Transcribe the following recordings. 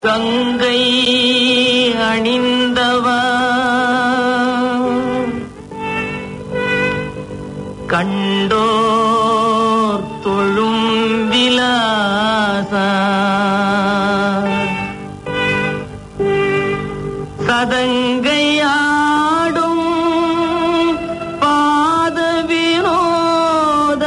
கங்கை அணிந்தவா கண்டோர் தொழும் விலாசா சதங்கையாடும் பாத வினோத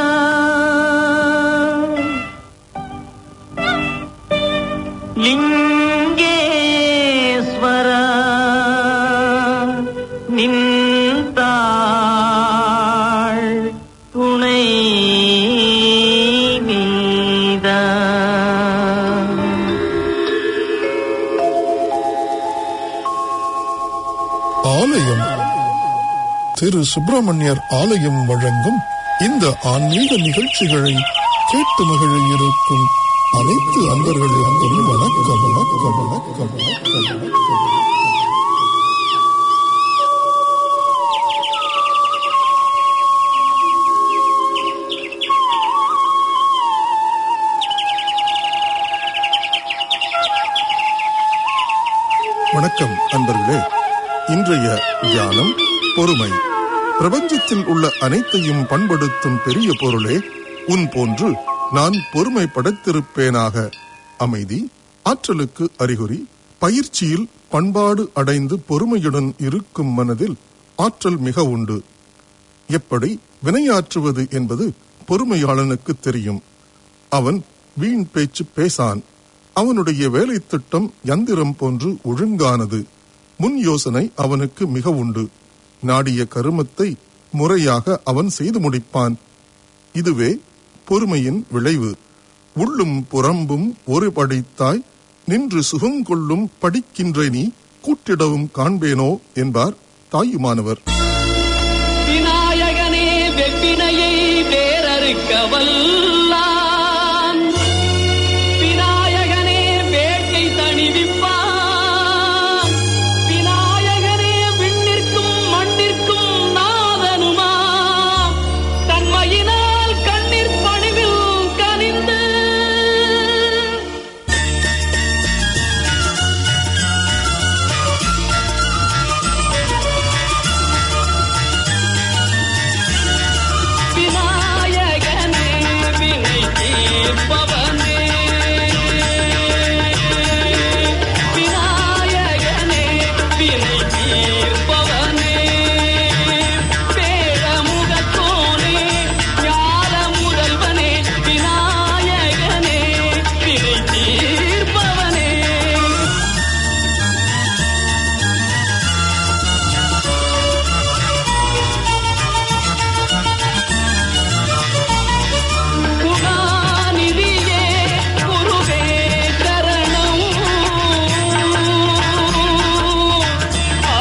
லிங்கேஸ்வர நின்றாள் துணை நீத ஆலயம் திரு சுப்பிரமணியர் ஆலயம் வழங்கும் இந்த ஆன்மீக நிகழ்ச்சிகளை கேட்டு மகிழ இருக்கும் அனைத்து அன்பர்களுக்கும் வணக்கம் வணக்கம் வணக்கம் வணக்கம் வணக்கம் வணக்கம் அன்பர்களே இன்றைய தியானம் பொறுமை பிரபஞ்சத்தில் உள்ள அனைத்தையும் பண்படுத்தும் பெரிய பொருளே உன் போன்று நான் பொறுமை படைத்திருப்பேனாக அமைதி ஆற்றலுக்கு அறிகுறி பயிற்சியில் பண்பாடு அடைந்து பொறுமையுடன் இருக்கும் மனதில் ஆற்றல் மிக உண்டு எப்படி வினையாற்றுவது என்பது பொறுமையாளனுக்கு தெரியும் அவன் வீண் பேச்சு பேசான் அவனுடைய வேலை திட்டம் யந்திரம் போன்று ஒழுங்கானது முன் யோசனை அவனுக்கு மிக உண்டு நாடிய கருமத்தை முறையாக அவன் செய்து முடிப்பான் இதுவே பொறுமையின் விளைவு உள்ளும் புறம்பும் ஒரு படித்தாய் நின்று சுகங்கொள்ளும் படிக்கின்ற நீ கூட்டிடவும் காண்பேனோ என்பார் தாயுமானவர் விநாயகனே வெப்பினையை வேறறுக்க வல்லான் விநாயகனே வேட்டை தணிவிப்பான் விநாயகனே விண்ணிற்கும் மண்ணிற்கும் நாதனுமா தன்மையினால் கண்ணீர் பணிவில் கனிந்து விநாயகனே வினை தீர்ப்பவனே விநாயகனே வினை தீர்ப்பவனே பேரமுகத்தோனே ஞான முதல்வனே விநாயகனே வினை தீர்ப்பவனே குணாநிதியே குருவே சரணம் ஆ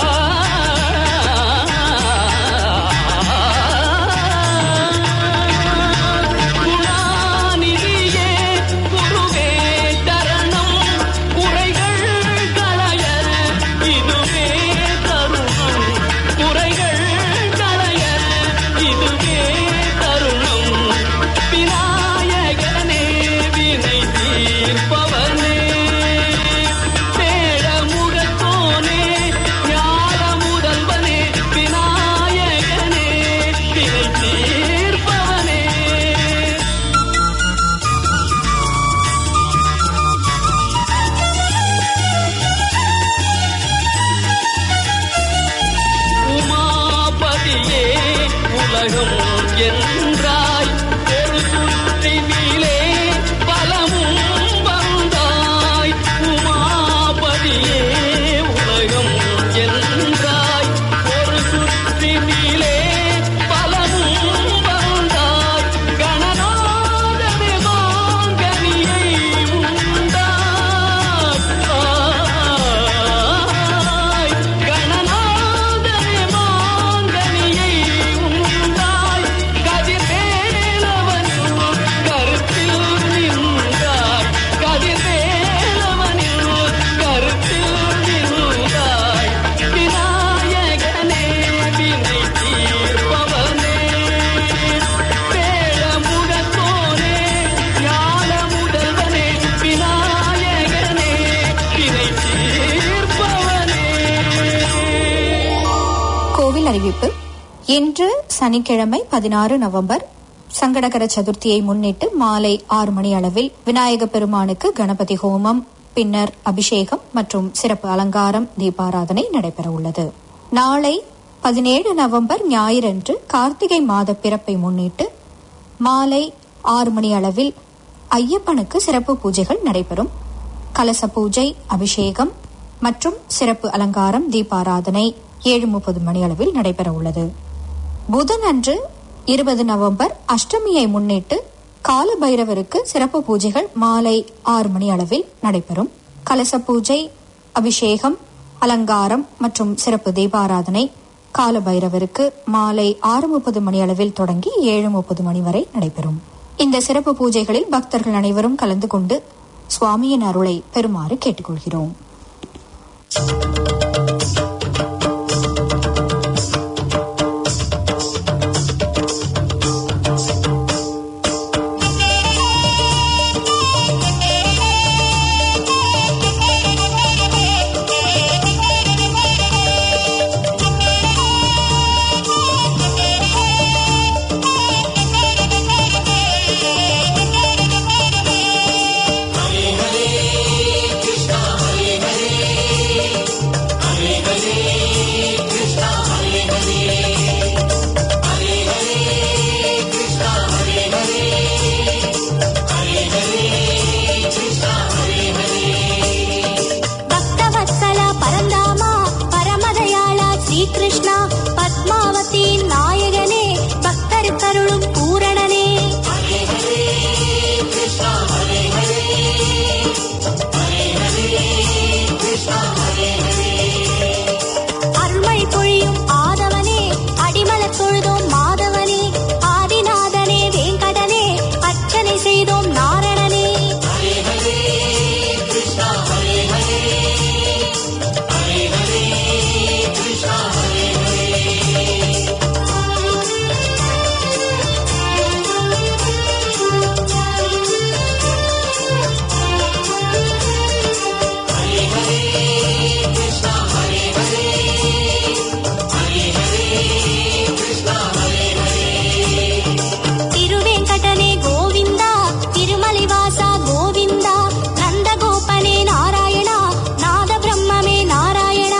குணாநிதியே குருவே சரணம் குறைகள் களைய இதுவே தருணம் குறைகள் களைய இதுவே தருணம் விநாயகனே வினை தீர்ப்பவனே பேரமுகத்தோனே ஞான முதல்வனே விநாயகனே வினை தீர்ப்பவனே உமாபதியே உலகம் என்றாய் ஒரு சுற்றினிலே பலமும் வந்தாய் உமாபதியே உலகம் என்றாய் ஒரு சுற்றினிலே பலமும் வந்தாய் கணநாதனே மாங்கனியை உண்டாய் கணநாதனே மாங்கனியை உண்டாய் கதிர்வேலவனே சமையல் அறிவிப்பு இன்று சனிக்கிழமை பதினாறு நவம்பர் சங்கடகர சதுர்த்தியை முன்னிட்டு மாலை ஆறு மணி அளவில் விநாயக பெருமானுக்கு கணபதி ஹோமம் பின்னர் அபிஷேகம் மற்றும் சிறப்பு அலங்காரம் தீபாராதனை நடைபெற உள்ளது நாளை பதினேழு நவம்பர் ஞாயிறன்று கார்த்திகை மாத பிறப்பை முன்னிட்டு மாலை ஆறு மணி அளவில் ஐயப்பனுக்கு சிறப்பு பூஜைகள் நடைபெறும் கலச பூஜை அபிஷேகம் மற்றும் சிறப்பு அலங்காரம் தீபாராதனை ஏழு முப்பது மணி அளவில் நடைபெற உள்ளது புதன் அன்று இருபது நவம்பர் அஷ்டமியை முன்னிட்டு கால பைரவருக்கு சிறப்பு பூஜைகள் மாலை ஆறு மணி அளவில் நடைபெறும் கலச பூஜை அபிஷேகம் அலங்காரம் மற்றும் சிறப்பு தீபாராதனை கால பைரவருக்கு மாலை ஆறு முப்பது மணி அளவில் தொடங்கி ஏழு முப்பது மணி வரை நடைபெறும் இந்த சிறப்பு பூஜைகளில் பக்தர்கள் அனைவரும் கலந்து கொண்டு சுவாமியின் அருளை பெறுமாறு கேட்டுக்கொள்கிறோம் பக்தவத்சல பரந்தாமா பரமதயாளா ஸ்ரீகிருஷ்ணா பத்மாவதியின் நாயகனே பக்தர் கருளும் பூரணனே அருள்மழை பொழியும் ஆதவனே அடிமலர் தொழுதோம் மாதவனே ஆதிநாதனே வேங்கடனே அர்ச்சனை செய்தோம் நாரணனே திருவேங்கடனே கோவிந்தா திருமலைவாசா கோவிந்தா நந்தகோபனே நாராயணா நாத பிரம்மமே நாராயணா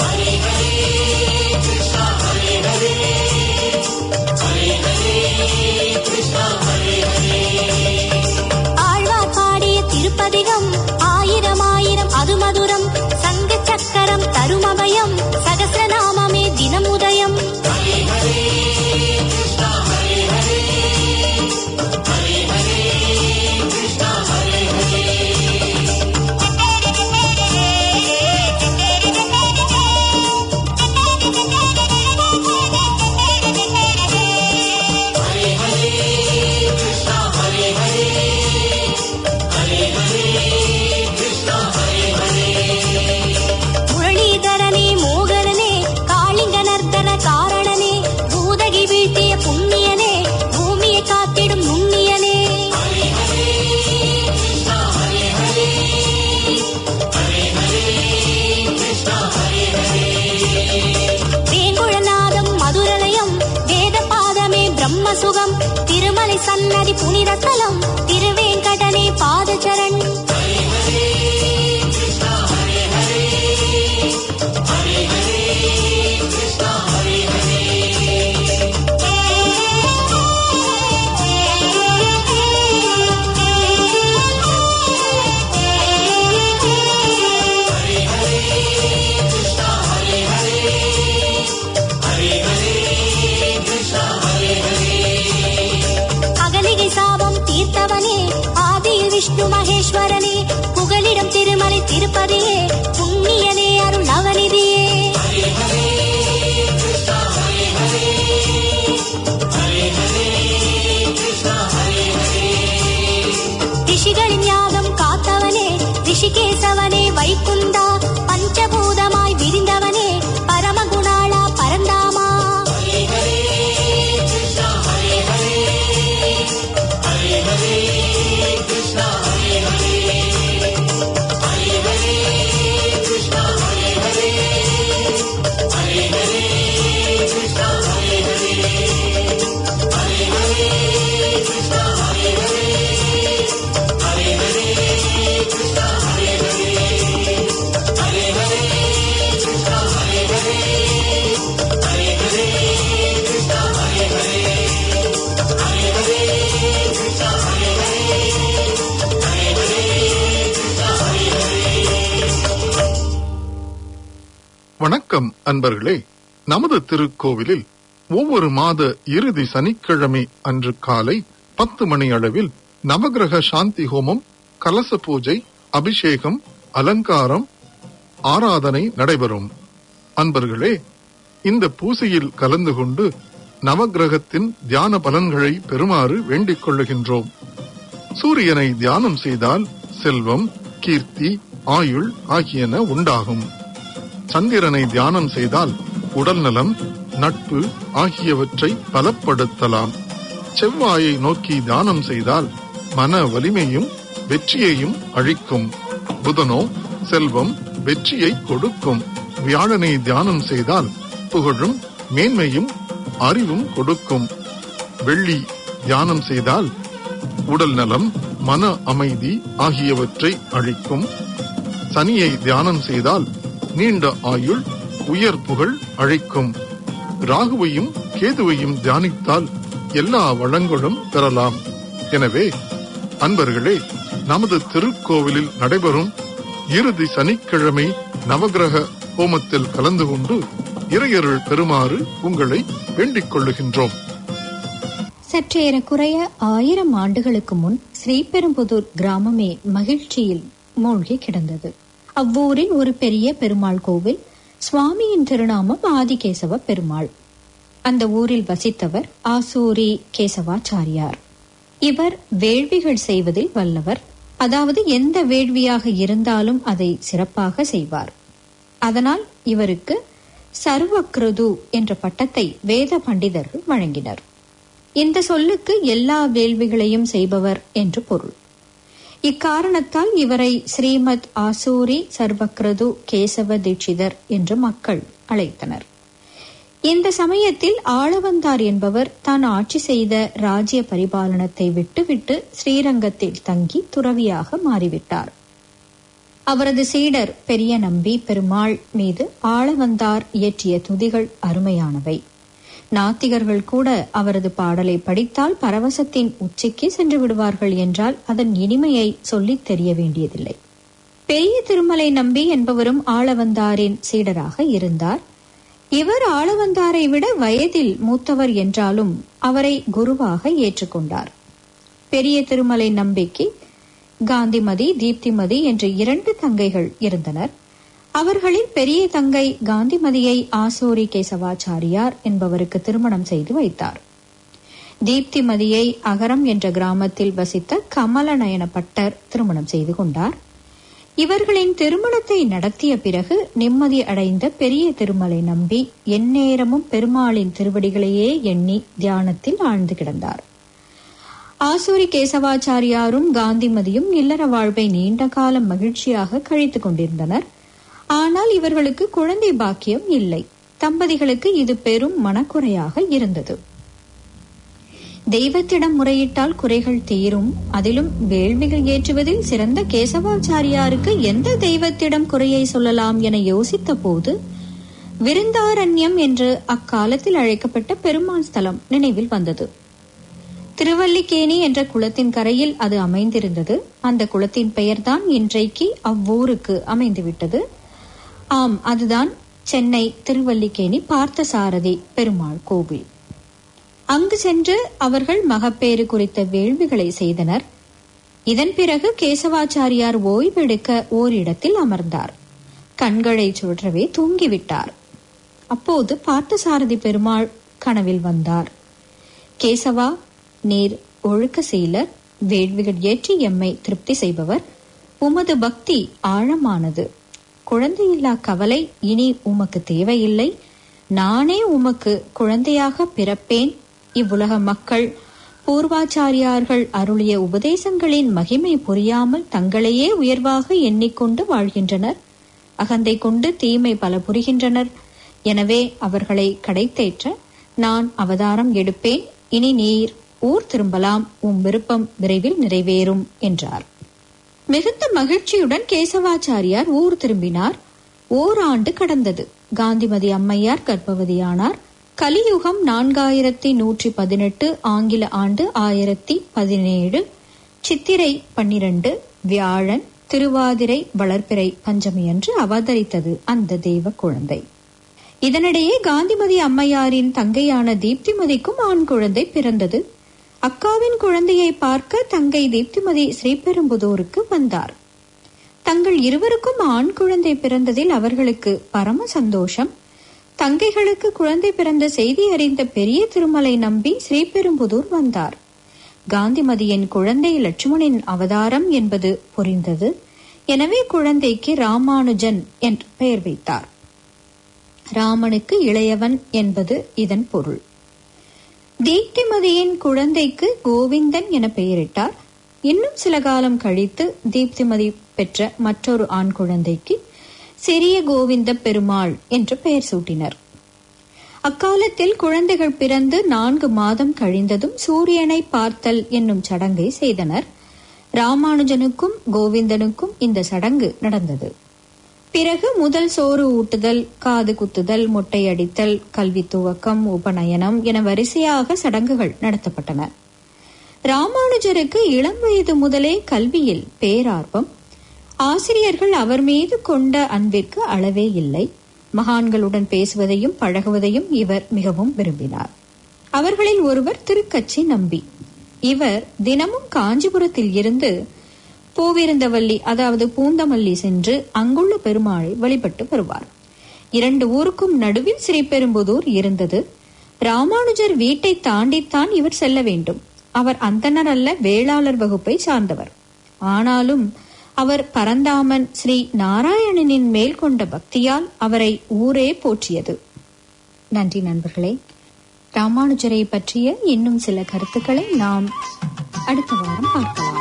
ஆழ்வார் பாடிய திருப்பதிகம் ஆயிரம் ஆயிரம் அது மதுரம் சங்க சக்கரம் தருமபயம் சகசிரநாமமே தினம் உதயம் முரளிதரனே மோகனனே காளிங்க நர்த்தன காரணனே பூதகி வீழ்த்திய புண்ணியனே பூமியை காத்திடும் நுண்ணியனே வேங்குழநாதம் மதுரலயம் வேதபாதமே பிரம்மசுகம் திருமலை சன்னதி புனிதத்தலம் திருவேங்கடனே பாதச்சரண் அகலிகை சாபம் தீர்த்தவனே ஆதியில் விஷ்ணு மகேஸ்வரனே புகலிடம் திருமலை திருப்பதியே புண்ணியனே அருள் நவநிதியே ரிஷிகளின் யாகம் காத்தவனே ரிஷிகேசவனே வைகுந்தா பஞ்சபூதமாய் விரிந்தவனே பரமகுணாளா பரந்தாமா வணக்கம் அன்பர்களே நமது திருக்கோவிலில் ஒவ்வொரு மாத இறுதி சனிக்கிழமை அன்று காலை பத்து மணி அளவில் நவகிரக சாந்தி ஹோமம் கலச பூஜை அபிஷேகம் அலங்காரம் ஆராதனை நடைபெறும் அன்பர்களே இந்த பூசையில் கலந்து கொண்டு நவகிரகத்தின் தியான பலன்களை பெறுமாறு வேண்டிக் கொள்ளுகின்றோம் சூரியனை தியானம் செய்தால் செல்வம் கீர்த்தி ஆயுள் ஆகியன உண்டாகும் சந்திரனை தியானம் செய்தால் உடல் நலம் நட்பு ஆகியவற்றை பலப்படுத்தலாம் செவ்வாயை நோக்கி தியானம் செய்தால் மன வலிமையும் வெற்றியையும் அழிக்கும் புதனோ செல்வம் வெற்றியை கொடுக்கும் வியாழனை தியானம் செய்தால் புகழும் மேன்மையும் அறிவும் கொடுக்கும் வெள்ளி தியானம் செய்தால் உடல் நலம் மன அமைதி ஆகியவற்றை அளிக்கும் சனியை தியானம் செய்தால் நீண்ட ஆயுள் உயர் புகழ் அழைக்கும் ராகுவையும் கேதுவையும் தியானித்தால் எல்லா வளங்களும் பெறலாம் எனவே அன்பர்களே நமது திருக்கோவிலில் நடைபெறும் இறுதி சனிக்கிழமை நவகிரக ஹோமத்தில் கலந்து கொண்டு இறையருள் பெறுமாறு உங்களை வேண்டிக் கொள்ளுகின்றோம் சற்றேறக்குறைய ஆயிரம் ஆண்டுகளுக்கு முன் ஸ்ரீபெரும்புதூர் கிராமமே மகிழ்ச்சியில் மூழ்கி கிடந்தது அவ்வூரில் ஒரு பெரிய பெருமாள் கோவில் சுவாமியின் திருநாமம் ஆதிகேசவ பெருமாள் அந்த ஊரில் வசித்தவர் ஆசூரி கேசவாச்சாரியார் இவர் வேள்விகள் செய்வதில் வல்லவர் அதாவது எந்த வேள்வியாக இருந்தாலும் அதை சிறப்பாக செய்வார் அதனால் இவருக்கு சர்வக்ருது என்ற பட்டத்தை வேத பண்டிதர்கள் வழங்கினர் இந்த சொல்லுக்கு எல்லா வேள்விகளையும் செய்பவர் என்று பொருள் இக்காரணத்தால் இவரை ஸ்ரீமத் ஆசூரி சர்வக்ரது கேசவ தீட்சிதர் என்று மக்கள் அழைத்தனர் இந்த சமயத்தில் ஆளவந்தார் என்பவர் தான் ஆட்சி செய்த ராஜ்ய பரிபாலனத்தை விட்டுவிட்டு ஸ்ரீரங்கத்தில் தங்கி துறவியாக மாறிவிட்டார் அவரது சீடர் பெரிய நம்பி பெருமாள் மீது ஆளவந்தார் இயற்றிய துதிகள் அருமையானவை நாத்திகர்கள் கூட அவரது பாடலை படித்தால் பரவசத்தின் உச்சிக்கு சென்று விடுவார்கள் என்றால் அதன் இனிமையை சொல்லித் தெரிய வேண்டியதில்லை பெரிய திருமலை நம்பி என்பவரும் ஆளவந்தாரின் சீடராக இருந்தார் இவர் ஆளவந்தாரை விட வயதில் மூத்தவர் என்றாலும் அவரை குருவாக ஏற்றுக்கொண்டார் பெரிய திருமலை நம்பிக்கு காந்திமதி தீப்திமதி என்ற இரண்டு தங்கைகள் இருந்தனர் அவர்களில் பெரிய தங்கை காந்திமதியை ஆசோரி கேசவாச்சாரியார் என்பவருக்கு திருமணம் செய்து வைத்தார் தீப்திமதியை அகரம் என்ற கிராமத்தில் வசித்த கமலநயன பட்டர் திருமணம் செய்து கொண்டார் இவர்களின் திருமணத்தை நடத்திய பிறகு நிம்மதி அடைந்த பெரிய திருமலை நம்பி எந்நேரமும் பெருமாளின் திருவடிகளையே எண்ணி தியானத்தில் ஆழ்ந்து கிடந்தார் ஆசூரி கேசவாச்சாரியாரும் காந்திமதியும் இல்லற வாழ்வை நீண்ட காலம் மகிழ்ச்சியாக கழித்துக் கொண்டிருந்தனர் ஆனால் இவர்களுக்கு குழந்தை பாக்கியம் இல்லை தம்பதிகளுக்கு இது பெரும் மனக்குறையாக இருந்தது தெய்வத்திடம் முறையிட்டால் குறைகள் தீரும் அதிலும் வேள்விகள் ஏற்றுவதில் சிறந்த கேசவாச்சாரியாருக்கு எந்த தெய்வத்திடம் குறையை சொல்லலாம் என யோசித்த போது விருந்தாரண்யம் என்று அக்காலத்தில் அழைக்கப்பட்ட பெருமாள் ஸ்தலம் நினைவில் வந்தது திருவல்லிக்கேணி என்ற குளத்தின் கரையில் அது அமைந்திருந்தது அந்த குளத்தின் பெயர்தான் இன்றைக்கு அவ்வூருக்கு அமைந்துவிட்டது ஆம் அதுதான் சென்னை திருவல்லிக்கேணி பார்த்தசாரதி பெருமாள் கோவில் அங்கு சென்று அவர்கள் மகப்பேறு குறித்த வேள்விகளை செய்தனர் இதன் பிறகு கேசவாச்சாரியார் ஓய்வெடுக்க ஓரிடத்தில் அமர்ந்தார் கண்களை சுழற்றவே தூங்கிவிட்டார் அப்போது பார்த்தசாரதி பெருமாள் கனவில் வந்தார் கேசவா நீர் ஒழுக்க செயலர் வேள்விகள் ஏற்றி எம்மை திருப்தி செய்பவர் உமது பக்தி ஆழமானது குழந்தையில்லா கவலை இனி உமக்கு தேவையில்லை நானே உமக்கு குழந்தையாக பிறப்பேன் இவ்வுலக மக்கள் பூர்வாச்சாரியார்கள் அருளிய உபதேசங்களின் மகிமை புரியாமல் தங்களையே உயர்வாக எண்ணிக்கொண்டு வாழ்கின்றனர் அகந்தை கொண்டு தீமை பல புரிகின்றனர் எனவே அவர்களை கடைத்தேற்ற நான் அவதாரம் எடுப்பேன் இனி நீர் ஊர் திரும்பலாம் உம் விருப்பம் விரைவில் நிறைவேறும் என்றார் மிகுந்த மகிழ்ச்சியுடன் கேசவாச்சாரியார் ஊர் திரும்பினார் ஓராண்டு கடந்தது காந்திமதி அம்மையார் கர்ப்பவதியானார் கலியுகம் நான்காயிரத்தி நூற்றி பதினெட்டு ஆங்கில ஆண்டு ஆயிரத்தி பதினேழு சித்திரை பன்னிரண்டு வியாழன் திருவாதிரை வளர்ப்பிறை பஞ்சமியன்று அவதரித்தது அந்த தெய்வ குழந்தை இதனிடையே காந்திமதி அம்மையாரின் தங்கையான தீப்திமதிக்கும் ஆண் குழந்தை பிறந்தது அக்காவின் குழந்தையை பார்க்க தங்கை தீப்திமதி ஸ்ரீபெரும்புதூருக்கு வந்தார் தங்கள் இருவருக்கும் ஆண் குழந்தை பிறந்ததில் அவர்களுக்கு பரம சந்தோஷம் தங்கைகளுக்கு குழந்தை பிறந்த செய்தி அறிந்த பெரிய திருமலை நம்பி ஸ்ரீபெரும்புதூர் வந்தார் காந்திமதியின் குழந்தை லட்சுமணின் அவதாரம் என்பது புரிந்தது எனவே குழந்தைக்கு ராமானுஜன் என்று பெயர் வைத்தார் ராமனுக்கு இளையவன் என்பது இதன் பொருள் தீப்திமதியின் குழந்தைக்கு கோவிந்தன் என பெயரிட்டார் இன்னும் சில காலம் கழித்து தீப்திமதி பெற்ற மற்றொரு ஆண் குழந்தைக்கு சிறிய கோவிந்த பெருமாள் என்று பெயர் சூட்டினர் அக்காலத்தில் குழந்தைகள் பிறந்து நான்கு மாதம் கழிந்ததும் சூரியனை பார்த்தல் என்னும் சடங்கை செய்தனர் ராமானுஜனுக்கும் கோவிந்தனுக்கும் இந்த சடங்கு நடந்தது பிறகு முதல் சோறு ஊட்டுதல் காது குத்துதல் மொட்டை அடித்தல் கல்வி துவக்கம் உபநயனம் என வரிசையாக சடங்குகள் நடத்தப்பட்டன ராமானுஜருக்கு இளம் வயது முதலே கல்வியில் பேரார்வம் ஆசிரியர்கள் அவர் மீது கொண்ட அன்பிற்கு அளவே இல்லை மகான்களுடன் பேசுவதையும் பழகுவதையும் இவர் மிகவும் விரும்பினார் அவர்களில் ஒருவர் திருக்கச்சி நம்பி இவர் தினமும் காஞ்சிபுரத்தில் இருந்து பூவிருந்தவல்லி அதாவது பூந்தமல்லி சென்று அங்குள்ள பெருமாளை வழிபட்டு வருவார் இரண்டு ஊருக்கும் நடுவில் ஸ்ரீபெரும்புதூர் இருந்தது ராமானுஜர் வீட்டை தாண்டித்தான் இவர் செல்ல வேண்டும் அவர் அந்தனர் அல்ல வேளாளர் வகுப்பை சார்ந்தவர் ஆனாலும் அவர் பரந்தாமன் ஸ்ரீ நாராயணனின் மேல் கொண்ட பக்தியால் அவரை ஊரே போற்றியது நன்றி நண்பர்களே ராமானுஜரை பற்றிய இன்னும் சில கருத்துக்களை நாம் அடுத்த வாரம் பார்க்கலாம்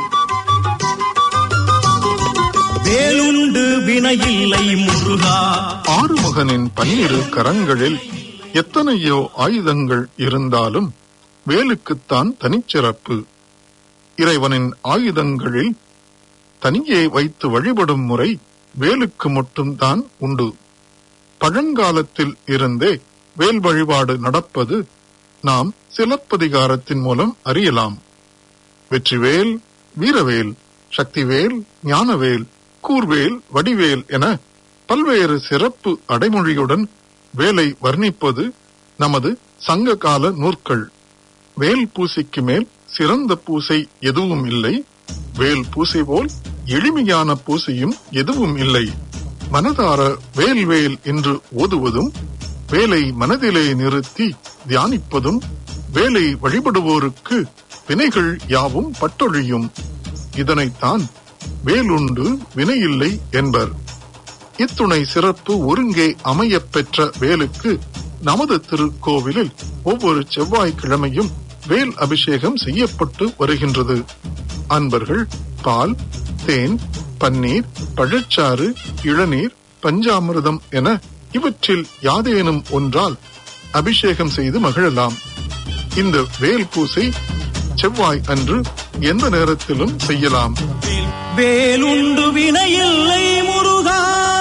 வேலுண்டு வினையில்லை முருகா ஆறுமுகனின் பன்னிரு கரங்களில் எத்தனையோ ஆயுதங்கள் இருந்தாலும் வேலுக்குத்தான் தனிச்சிறப்பு இறைவனின் ஆயுதங்களில் தனியே வைத்து வழிபடும் முறை வேலுக்கு மட்டும்தான் உண்டு பழங்காலத்தில் இருந்தே வேல் வழிபாடு நடப்பது நாம் சிலப்பதிகாரத்தின் மூலம் அறியலாம் வெற்றிவேல் வீரவேல் சக்திவேல் ஞானவேல் கூர்வேல் வடிவேல் என பல்வேறு சிறப்பு அடைமொழியுடன் வேலை வர்ணிப்பது நமது சங்ககால நூற்கள் வேல் பூசைக்கு மேல் சிறந்த பூசை எதுவும் இல்லை வேல் பூசை போல் எளிமையான பூசையும் எதுவும் இல்லை மனதார வேல் வேல் என்று ஓதுவதும் வேலை மனதிலே நிறுத்தி தியானிப்பதும் வேலை வழிபடுவோருக்கு வினைகள் யாவும் பட்டொழியும் இதனைத்தான் வேலுண்டு வினையில்லை என்பர் இத்துணை சிறப்பு ஒருங்கே அமையப் பெற்ற வேலுக்கு நமது திருக்கோவிலில் ஒவ்வொரு செவ்வாய்க்கிழமையும் வேல் அபிஷேகம் செய்யப்பட்டு வருகின்றது அன்பர்கள் பால் தேன் பன்னீர் பழச்சாறு இளநீர் பஞ்சாமிர்தம் என இவற்றில் யாதேனும் ஒன்றால் அபிஷேகம் செய்து மகிழலாம் இந்த வேல் பூசை செவ்வாய் அன்று எந்த நேரத்திலும் செய்யலாம் வேலுண்டு வினையில்லை முருகா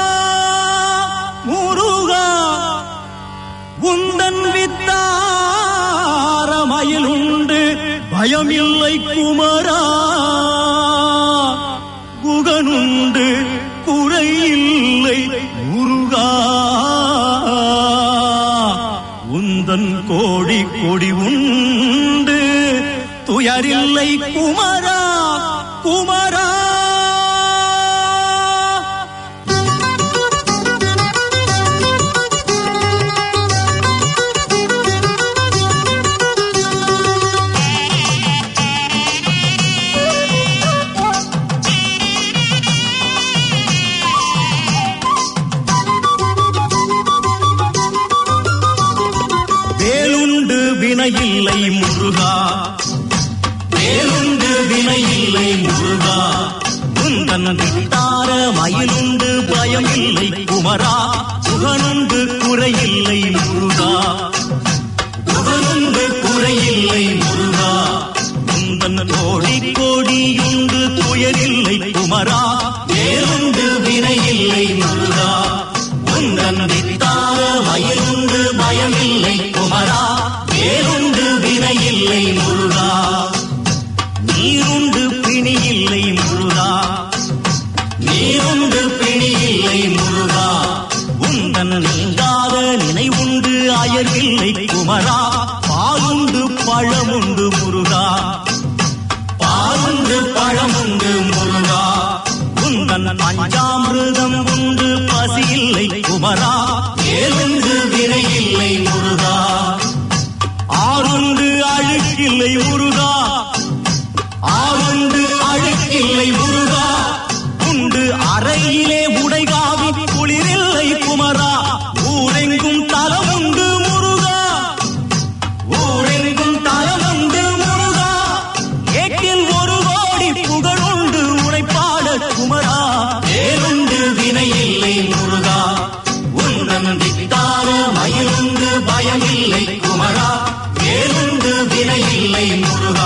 முருகா உந்தன் வித்தாரமயிலுண்டு பயமில்லை குமரா குகனுண்டு குறையில்லை முருகா உந்தன் கோடி கொடி உண்டு துயரில்லை குமரா குமரா வேலுண்டு வினையில்லை முருகா வேலுண்டு வினையில்லை முருகா உந்தன் விட்டார மயிலுண்டு பயமில்லை குமரா சுகனுண்டு குறையில்லை முருகா சுகனுண்டு குறையில்லை முருகா உந்தன் கோடி கோடியுண்டு துயரில்லை குமரா வேலுண்டு வினையில்லை முருகா உந்தன் வித்தார மயிலுண்டு பயமில்லை குமரா வேலுண்டு வினையில்லை முருகா நீருண்டு பிணியில்லை முருகா துயரில்லை குமரா பாலுண்டு பழமுண்டு முருகா பாலுண்டு பழமுண்டு முருகா உந்தன் பஞ்சாமிருதம் உண்டு பசியில்லை குமரா ஏழுண்டு வினையில்லை முருகா ஆறுண்டு அழுக்கில்லை முருகா ஆறுண்டு அழுக்கில்லை முருகா உண்டு அறையிலே உடைகாவி குளிரில்லை குமரா ஊரெங்கும் தலமுண்டு முருகா ஊரெங்கும் தலமுண்டு முருகா ஏட்டில் ஒரு கோடி புகழுண்டு உரைப்பாட குமரா வேறுண்டு வினையில்லை முருகா உந்தன் வித்தான மயிலுண்டு பயமில்லை குமரா வேறுண்டு வினையில்லை முருகா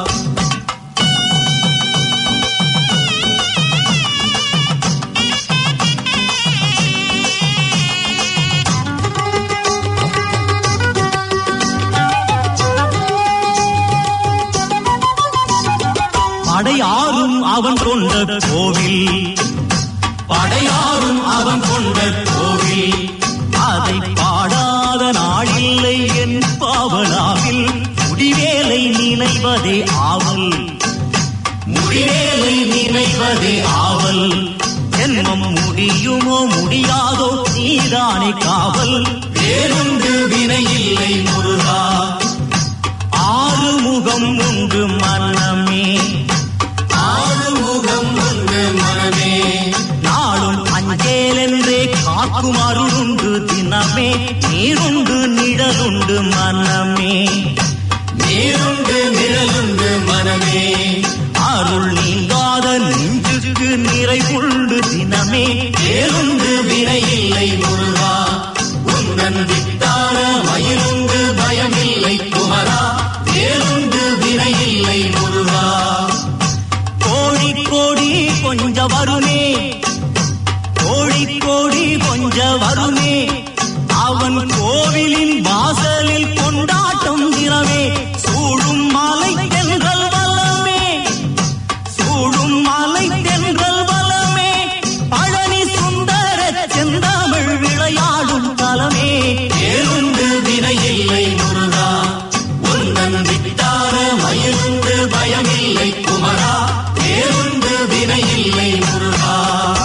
படையாரும் அவன் கொண்ட கோவில் படையாரும் அவன் கொண்ட கோவில் அதை பாடாத நாளில்லை என் பாவனாவில் முடிவேலை நினைவதே ஆவல் முடிவேலை நினைவதே ஆவல் ஜென்மம் முடியுமோ முடியாதோ நீதானே காவல் வேறொன்று வினையில்லை முருகா ஆறு முகம் உண்டு மனமே ஆறு முகம் உண்டு மனமே நாளும் அஞ்சேலென்றே காக்கும் அருளுண்டு தினமே நீருண்டு நிழலுண்டு மனமே நீருண்டு நிழலுண்டு மனமே அருள் நீங்காத நெஞ்சுக்கு நிறைவுண்டு தினமே வேறுண்டு வினையில்லை முருகா உந்தன் வித்தான மயிலுண்டு பயமில்லை குமரா வேறுண்டு வினையில்லை முருகா கோடி கோடி கொஞ்ச வருமே கோடி கோடி கொஞ்ச வருமே அவன் கோவிலின் வாசலில் கொண்டாட்டம் தினமே சூடும் மலை தென்றல் வல்லமே சூடும் மலை தென்றல் வலமே பழனி சுந்தர செந்தமிழ் விளையாடும் தலமே ஏழுண்டு வினையில்லை முருகா உந்தன் விட்டார மயிலுண்டு பயமில்லை குமரா ஏழுண்டு வினையில்லை முருகா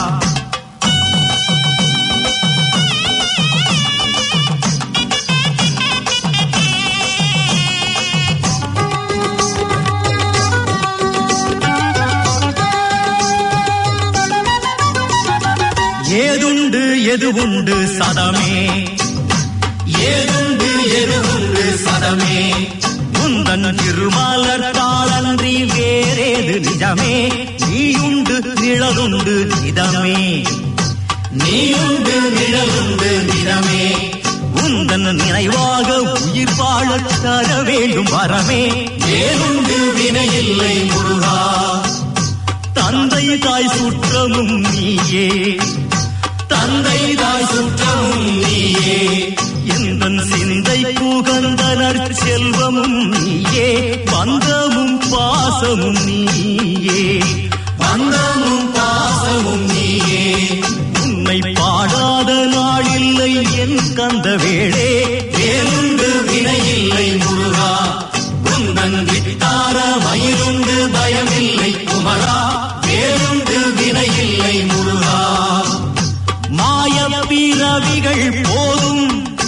ஏதுண்டு எது உண்டு சதமே ஏதுண்டு எது உண்டு சதமே உந்தன் திருமலர் காலன்றி வேறேது நிஜமே நீயுண்டு நிழலுண்டு நிதமே நீயுண்டு நிழலுண்டு நிதமே உந்தன் நினைவாக உயிர் வாழத் தர வேண்டும் வரமே ஏதுண்டு வினையில்லை முருகா தந்தை தாய் சுற்றமும் நீயே தந்தை தாய் சுற்றமும் நீயே எந்தன் சிந்தை புகந்தனர் செல்வமும் நீயே பந்தமும் பாசமும் நீயே பந்தமும் பாசமும் நீயே உன்னை பாடாத நாளில்லை என் கந்த வேளே வேறுண்டு வினையில்லை முருகா உந்தன் விட்டார மயிருண்டு பயமில்லை குமரா வேறுண்டு வினையில்லை முருகா மாய பிறவிகள் போதும்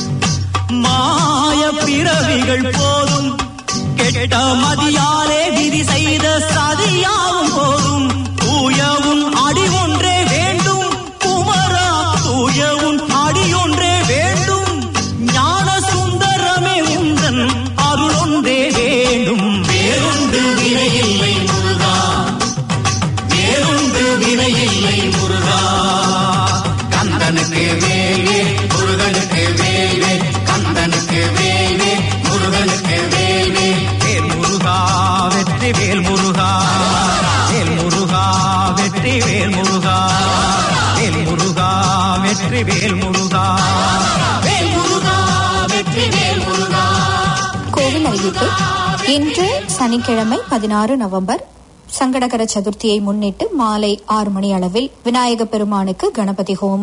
மாய பிறவிகள் போதும் கெட்ட மதியாலே விதி செய்த சதியாவும் போதும் தூயவும் அடி ஒன்றே வேண்டும் குமரா தூயவும் அடி ஒன்றே வேண்டும் ஞான சுந்தரமே உந்தன் அருள் ஒன்றே வேண்டும் வேறொன்று வினையில்லை முருகா வேறொன்று வினையில்லை முருகா கந்தனுக்கு வேவே முருகனுக்கு வேவே கந்தனுக்கு வேவே முருகனுக்கு வேவே வேல் முருகா வெற்றி வேல் முருகா வேல் முருகா வெற்றி வேல் முருகா வேல் முருகா வெற்றி வேல் முருகா வேல் முருகா வெற்றி வேல் முருகா கோவில் அறிவிப்பு இன்று சனிக்கிழமை பதினாறு நவம்பர் சங்கடகர சதுர்த்தியை முன்னிட்டு மாலை ஆறு மணி அளவில் விநாயக பெருமானுக்கு கணபதி ஹோமம்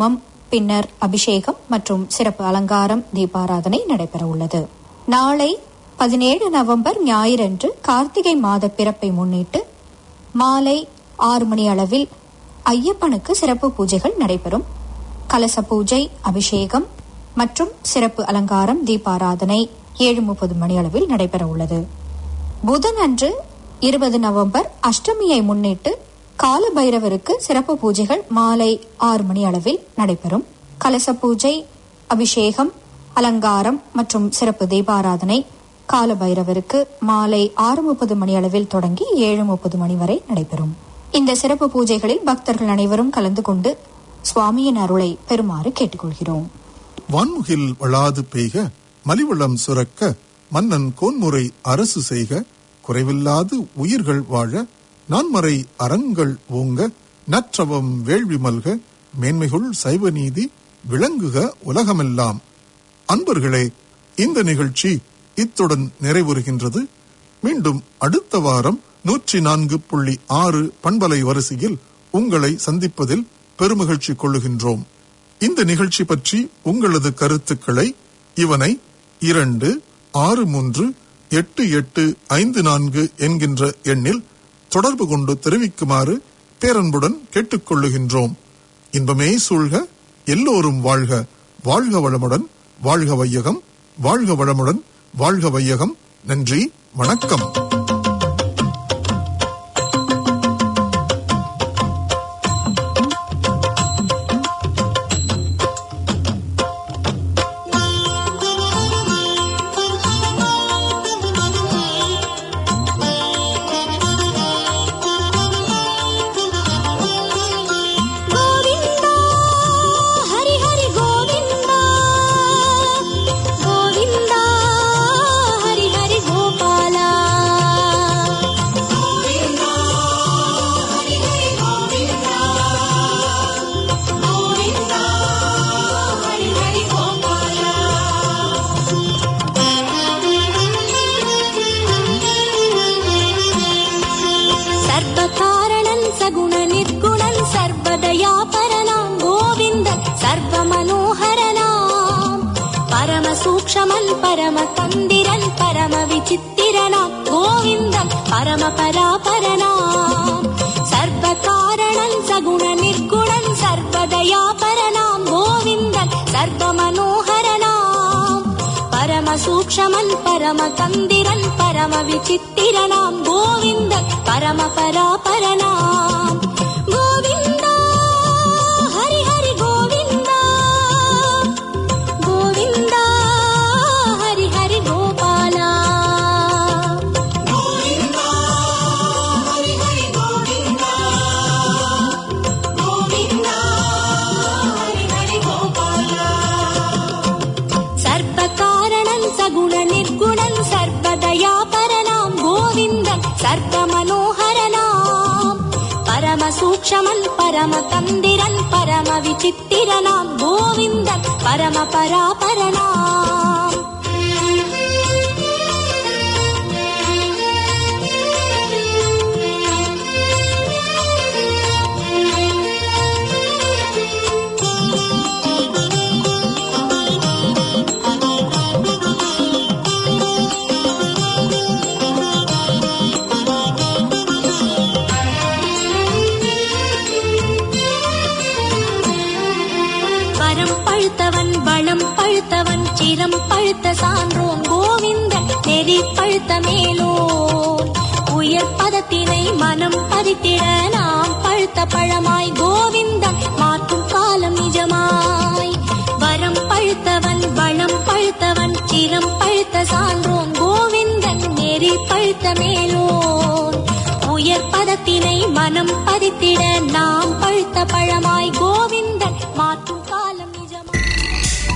பின்னர் அபிஷேகம் மற்றும் சிறப்பு அலங்காரம் தீபாராதனை நடைபெற உள்ளது நாளை பதினேழு நவம்பர் ஞாயிறன்று கார்த்திகை மாத பிறப்பை முன்னிட்டு மாலை ஆறு மணி அளவில் ஐயப்பனுக்கு சிறப்பு பூஜைகள் நடைபெறும் கலச பூஜை அபிஷேகம் மற்றும் சிறப்பு அலங்காரம் தீபாராதனை ஏழு முப்பது மணி அளவில் நடைபெற உள்ளது புதன் அன்று இருபது நவம்பர் அஷ்டமியை முன்னிட்டு கால பைரவருக்கு சிறப்பு பூஜைகள் மாலை ஆறு மணி அளவில் நடைபெறும் கலச பூஜை அபிஷேகம் அலங்காரம் மற்றும் சிறப்பு தீபாராதனை கால பைரவருக்கு மாலை ஆறு முப்பது மணி அளவில் தொடங்கி ஏழு முப்பது மணி வரை நடைபெறும் இந்த சிறப்பு பூஜைகளில் பக்தர்கள் அனைவரும் கலந்து கொண்டு சுவாமியின் அருளை பெறுமாறு கேட்டுக்கொள்கிறோம் வான்முகில் வளாது பெய்க மலிவளம் சுரக்க மன்னன் கோன்முறை அரசு செய்க குறைவில்லாது உயிர்கள் வாழ நான்மறை அறங்கள் ஓங்க நற்றவம் வேள்வி மல்க மேன்மைகுள் சைவ நீதி விளங்குக உலகமெல்லாம் அன்பர்களே இந்த நிகழ்ச்சி இத்துடன் நிறைவுறுகின்றது மீண்டும் அடுத்த வாரம் நூற்றி நான்கு புள்ளி ஆறு பண்பலை வரிசையில் உங்களை சந்திப்பதில் பெருமகிழ்ச்சி கொள்ளுகின்றோம் இந்த நிகழ்ச்சி பற்றி உங்களது கருத்துக்களை இவனை இரண்டு ஆறு மூன்று எட்டு எட்டு ஐந்து நான்கு என்கின்ற எண்ணில் தொடர்பு கொண்டு தெரிவிக்குமாறு பேரன்புடன் கேட்டுக்கொள்ளுகின்றோம் இன்பமே சூழ்க எல்லோரும் வாழ்க வாழ்க வளமுடன் வாழ்க வையகம் வாழ்க வளமுடன் வாழ்க வையகம் நன்றி வணக்கம் கோவிந்தா ஹரி ஹரி கோவிந்தா கோவிந்தா ஹரி ஹரி கோபாலா கோவிந்தா ஹரி ஹரி கோவிந்தா கோவிந்தா ஹரி ஹரி கோபாலா சர்வகாரணன் சகுண நிர்குணன் சர்வதயாபரனாம் கோவிந்தன் சர்வ மனோகரனாம் பரம சூக்ஷமன் பரம தந்திரன் பரம விசித்திரனாம் கோவிந்தன் பரம பராபரனாம் சர்வகாரணன் சகுண நிர்குணன் சர்வதயாபரனாம் கோவிந்தன் சர்வ மனோகரனாம் பரம சூக்ஷமன் பரம தந்திரன் பரம விசித்திரனாம் கோவிந்தன் பரம பராபரனாம் கோவிந்தா ஹரி ஹரி கோவிந்தா கோவிந்தா ஹரி ஹரி கோபாலா கோவிந்தா ஹரி ஹரி கோவிந்தா கோவிந்தா ஹரி ஹரி கோபாலா சர்வகாரணன் சகுண நிர்குணன் சர்வதயாபரனாம் கோவிந்தன் சர்வ மனோகரனாம் பரம சூக்ஷமன் பரம தந்திரன் பரம விசித்திரனாம் கோவிந்தன் பரம பராபரனாம் வரம் பழுத்தவன் வளம் பழுத்தவன் சிரம் பழுத்த சான்றோன் கோவிந்தன் நெறி பழுத்த மேலோன் உயர் பதத்தினை மனம் பதித்திட நாம் பழுத்த பழமாய் கோவிந்தன் மாற்றும் காலம் நிஜமாய் வரம் பழுத்தவன் வளம் பழுத்தவன் சிரம் பழுத்த சான்றோன் கோவிந்தன் நெறி பழுத்த மேலோன் உயர் பதத்தினை மனம் பதித்திட நாம் பழுத்த பழமாய் கோவிந்த